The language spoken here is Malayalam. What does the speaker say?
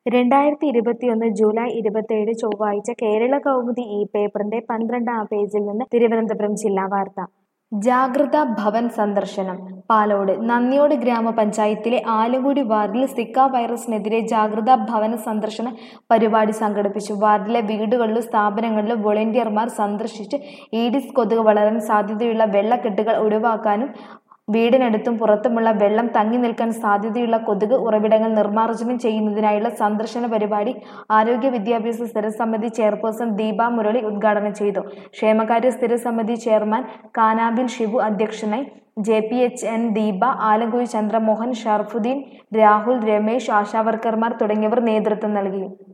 രണ്ടായിരത്തി ഇരുപത്തിയൊന്ന് ജൂലൈ ഇരുപത്തിയേഴ് ചൊവ്വാഴ്ച കേരള കൗമുദി ഈ പേപ്പറിന്റെ പന്ത്രണ്ടാം പേജിൽ നിന്ന് തിരുവനന്തപുരം ജില്ലാ വാർത്ത ജാഗ്രത ഭവൻ സന്ദർശനം പാലോട് നന്ദിയോട് ഗ്രാമപഞ്ചായത്തിലെ ആലങ്കുടി വാർഡിൽ സിക്ക വൈറസിനെതിരെ ജാഗ്രതാ ഭവന സന്ദർശന പരിപാടി സംഘടിപ്പിച്ചു വാർഡിലെ വീടുകളിലും സ്ഥാപനങ്ങളിലും വോളണ്ടിയർമാർ സന്ദർശിച്ച് ഈഡിസ് കൊതുക് വളരാൻ സാധ്യതയുള്ള വെള്ളക്കെട്ടുകൾ ഒഴിവാക്കാനും വീടിനടുത്തും പുറത്തുമുള്ള വെള്ളം തങ്ങി നിൽക്കാൻ സാധ്യതയുള്ള കൊതുക് ഉറവിടങ്ങൾ നിർമ്മാർജ്ജനം ചെയ്യുന്നതിനായുള്ള സന്ദർശന പരിപാടി ആരോഗ്യ വിദ്യാഭ്യാസ സ്ഥിരസമിതി ചെയർപേഴ്സൺ ദീപ മുരളി ഉദ്ഘാടനം ചെയ്തു ക്ഷേമകാര്യ സ്ഥിരസമിതി ചെയർമാൻ കാനാബിൽ ഷിബു അധ്യക്ഷനായി J P H N Deepa Alankuzhi Chandramohan Sharafuddin Rahul Ramesh ആശാവർക്കർമാർ തുടങ്ങിയവർ നേതൃത്വം നൽകി